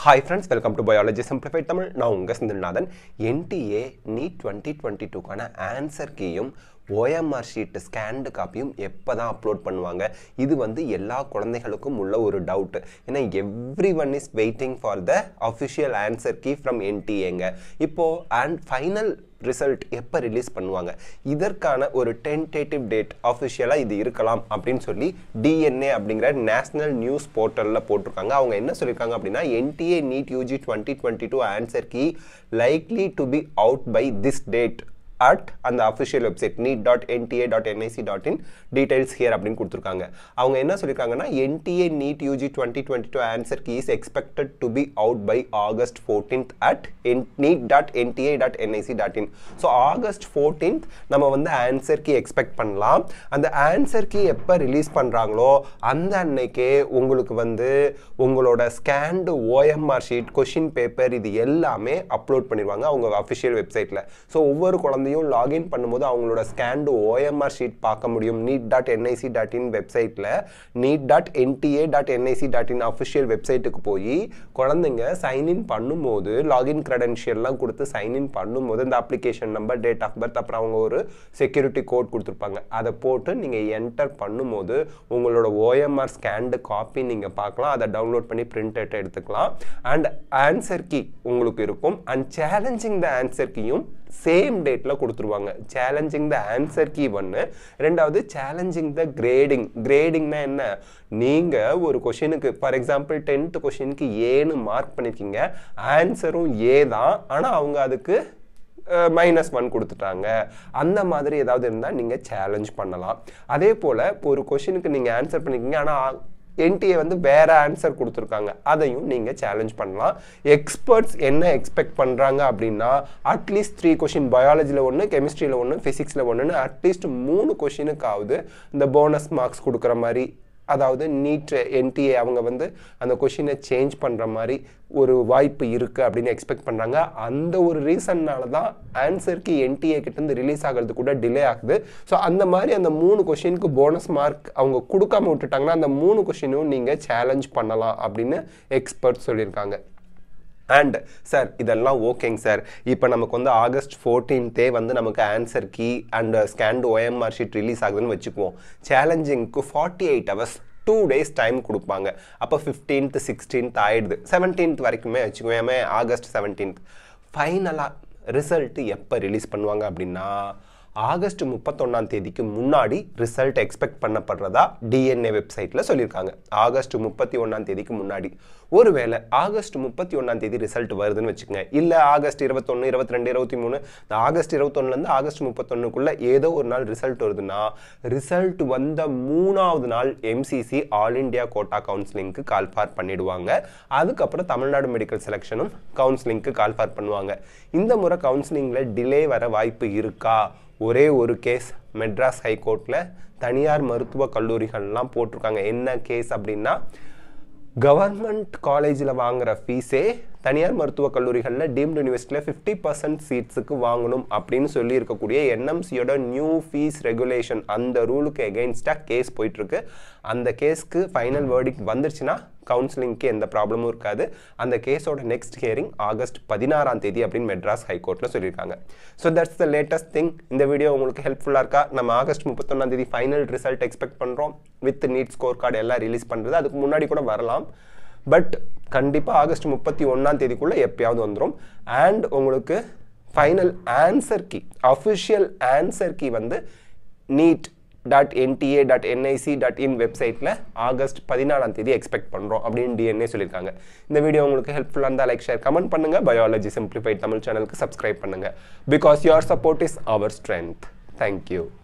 hi friends welcome to biology simplified Tamil நான் உங்கள் Senthilnathan NTA NEET twenty twenty டூக்கான answer கீயும் ஓஎம்ஆர் ஷீட் ஸ்கேண்டு காப்பியும் எப்போ தான் அப்லோட் பண்ணுவாங்க இது வந்து எல்லா குழந்தைகளுக்கும் உள்ள ஒரு டவுட் ஏன்னா everyone is waiting for the official answer key from என்டிஏங்க இப்போது அண்ட் ஃபைனல் ரிசல்ட் எப்போ ரிலீஸ் பண்ணுவாங்க இதற்கான ஒரு டென்டேட்டிவ் டேட் அஃபிஷியலாக இது இருக்கலாம் அப்படின்னு சொல்லி டிஎன்ஏ அப்படிங்கிற நேஷனல் நியூஸ் போர்ட்டலில் போட்டிருக்காங்க அவங்க என்ன சொல்லியிருக்காங்க அப்படின்னா NTA NEET UG twenty twenty two answer key likely to be out by this date at அந்த official website NEET dot NTA dot NIC dot in details here அப்படின்னு கொடுத்துருக்காங்க அவங்க என்ன சொல்லியிருக்காங்கன்னா NTA NEET UG twenty twenty two answer key is expected to be out by August fourteenth at an NEET dot NTA dot NIC dot in so August fourteenth நம்ம வந்து answer key expect பண்ணலாம் அந்த answer key எப்போ release பண்ணுறாங்களோ அந்த அன்னைக்கே உங்களுக்கு வந்து உங்களோட scanned OMR sheet question paper இது எல்லாமே அப்லோட் பண்ணிடுவாங்க அவங்க அஃபிஷியல் வெப்சைட்டில் ஸோ ஒவ்வொரு குழந்தையும் லாகின் பண்ணும்போது அவங்களோட ஸ்கேண்டு ஓஎம்ஆர் ஷீட் பார்க்க முடியும் NEET dot NIC dot in வெப்சைட்டில் NEET dot NTA dot NIC dot in official வெப்சைட்டுக்கு போய் குழந்தைங்க சைன்இன் பண்ணும்போது லாகின் க்ரெடென்ஷியல்லாம் கொடுத்து சைன்இன் பண்ணும்போது இந்த application number date of birth அப்புறம் அவங்க ஒரு செக்யூரிட்டி கோட் கொடுத்துருப்பாங்க அதை போட்டு நீங்கள் என்டர் பண்ணும்போது உங்களோட ஓஎம்ஆர் ஸ்கேண்டு காப்பி நீங்கள் பார்க்கலாம் அதை டவுன்லோட் பண்ணி பிரிண்ட் அவுட் எடுத்துக்கலாம் அண்ட் ஆன்சர் கீ உங்களுக்கு இருக்கும் அண்ட் சேலஞ்சிங் த ஆன்சர் கீயும் சேம் டேட்டில் கொடுத்துருவாங்க சேலஞ்சிங் த ஆன்சர் கீ ஒன்று ரெண்டாவது சேலஞ்சிங் த கிரேடிங் கிரேடிங்னா என்ன நீங்கள் ஒரு கொஷினுக்கு ஃபார் எக்ஸாம்பிள் டென்த்து கொஷினுக்கு ஏன்னு மார்க் பண்ணியிருக்கீங்க ஆன்சரும் ஏ தான் ஆனால் அவங்க அதுக்கு மைனஸ் ஒன் கொடுத்துட்டாங்க அந்த மாதிரி ஏதாவது இருந்தால் நீங்கள் சேலஞ்ச் பண்ணலாம் அதே போல் ஒரு கொஷினுக்கு நீங்கள் ஆன்சர் பண்ணியிருக்கீங்க ஆனால் என்டிஏ வந்து வேற ஆன்சர் கொடுத்துருக்காங்க அதையும் நீங்கள் சேலஞ்ச் பண்ணலாம் எக்ஸ்பர்ட்ஸ் என்ன எக்ஸ்பெக்ட் பண்ணுறாங்க அப்படின்னா அட்லீஸ்ட் த்ரீ கொஷின் பயாலஜியில் ஒன்று கெமிஸ்ட்ரியில் ஒன்று ஃபிசிக்ஸில் ஒன்றுன்னு அட்லீஸ்ட் மூணு கொஷினுக்காவது இந்த போனஸ் மார்க்ஸ் கொடுக்குற மாதிரி அதாவது நீட் என்டிஏ அவங்க வந்து அந்த கொஷினை சேஞ்ச் பண்ணுற மாதிரி ஒரு வாய்ப்பு இருக்குது அப்படின்னு எக்ஸ்பெக்ட் பண்ணுறாங்க அந்த ஒரு ரீசன்னால தான் ஆன்சருக்கு என்டிஏ கிட்டேருந்து ரிலீஸ் ஆகிறது கூட டிலே ஆகுது ஸோ அந்த மாதிரி அந்த மூணு கொஷினுக்கு போனஸ் மார்க் அவங்க கொடுக்காம விட்டுட்டாங்கன்னா அந்த மூணு கொஷினும் நீங்கள் சேலஞ்ச் பண்ணலாம் அப்படின்னு எக்ஸ்பர்ட் சொல்லியிருக்காங்க அண்ட் சார் இதெல்லாம் ஓகேங்க சார் இப்போ நமக்கு வந்து ஆகஸ்ட் ஃபோர்டீன்த்தே வந்து நமக்கு answer key and scanned OMR sheet release ஆகுதுன்னு வச்சுக்குவோம் சேலஞ்சிங்க்கு forty eight hours two days time கொடுப்பாங்க அப்போ ஃபிஃப்டீன்த் சிக்ஸ்டீன்த் ஆயிடுது செவன்டீன்த் வரைக்குமே வச்சுக்குவேமே ஆகஸ்ட் செவன்டீன்த் ஃபைனலாக ரிசல்ட் எப்போ ரிலீஸ் பண்ணுவாங்க அப்படின்னா ஆகஸ்ட் முப்பத்தொன்னாம் தேதிக்கு முன்னாடி ரிசல்ட் எக்ஸ்பெக்ட் பண்ணப்படுறதா டிஎன்ஏ வெப்சைட்டில் சொல்லியிருக்காங்க ஆகஸ்ட் முப்பத்தி ஒன்றாம் தேதிக்கு முன்னாடி ஒருவேளை ஆகஸ்ட் முப்பத்தி ஒன்றாம் தேதி ரிசல்ட் வருதுன்னு வச்சுக்கோங்க இல்லை ஆகஸ்ட் இருபத்தொன்று இருபத்தி ரெண்டு இருபத்தி மூணு இந்த ஆகஸ்ட் இருபத்தொன்னுலேருந்து ஆகஸ்ட் முப்பத்தொன்னுக்குள்ளே ஏதோ ஒரு நாள் ரிசல்ட் வருதுன்னா ரிசல்ட் வந்த மூணாவது நாள் எம்சிசி ஆல் இண்டியா கோட்டா கவுன்சிலிங்க்கு கால்ஃபார் பண்ணிடுவாங்க அதுக்கப்புறம் தமிழ்நாடு மெடிக்கல் செலெக்ஷனும் கவுன்சிலிங்க்கு கால்ஃபார் பண்ணுவாங்க இந்த முறை கவுன்சிலிங்கில் டிலே வர வாய்ப்பு இருக்கா ஒரே ஒரு கேஸ் மெட்ராஸ் ஹைகோர்ட்டில் தனியார் மருத்துவ கல்லூரிகள்லாம் போட்டிருக்காங்க என்ன கேஸ் அப்படின்னா கவர்மெண்ட் காலேஜில் வாங்குற ஃபீஸே தனியார் மருத்துவக் கல்லூரிகளில் டீம்டு யூனிவர்சிட்டியில் ஃபிஃப்டி பர்சன்ட் சீட்ஸுக்கு வாங்கணும் அப்படின்னு சொல்லி இருக்கக்கூடிய என்எம்சியோட நியூ ஃபீஸ் ரெகுலேஷன் அந்த ரூலுக்கு எகெயின்ஸ்டாக கேஸ் போயிட்டுருக்கு அந்த கேஸ்க்கு ஃபைனல் வேர்டிக் வந்துருச்சுன்னா கவுன்சிலிங்க்கு எந்த ப்ராப்ளமும் இருக்காது அந்த கேஸோட நெக்ஸ்ட் ஹியரிங் ஆகஸ்ட் பதினாறாம் தேதி அப்படின்னு மெட்ராஸ் ஹைகோர்ட்டில் சொல்லியிருக்காங்க so that's the latest thing இந்த வீடியோ உங்களுக்கு ஹெல்ப்ஃபுல்லாக இருக்கா நம்ம ஆகஸ்ட் முப்பத்தொன்னாம் தேதி ஃபைனல் ரிசல்ட் எக்ஸ்பெக்ட் பண்ணுறோம் வித் நீட் ஸ்கோர் கார்டு எல்லாம் ரிலீஸ் பண்ணுறது அதுக்கு முன்னாடி கூட வரலாம் பட் கண்டிப்பாக ஆகஸ்ட் முப்பத்தி ஒன்றாம் தேதிக்குள்ளே எப்பயாவது வந்துடும் அண்ட் உங்களுக்கு final answer key official answer key வந்து NEET dot NTA dot NIC dot in வெப்சைட்டில் ஆகஸ்ட் பதினாலாம் தேதி எக்ஸ்பெக்ட் பண்ணுறோம் அப்படின்னு டிஎன்ஏ சொல்லியிருக்காங்க இந்த வீடியோ உங்களுக்கு ஹெல்ப்ஃபுல்லாக இருந்தால் லைக் ஷேர் கமெண்ட் பண்ணுங்கள் பயாலஜி சிம்பிளிஃபைட் தமிழ் சேனலுக்கு சப்ஸ்கிரைப் பண்ணுங்கள் because your support is our strength thank you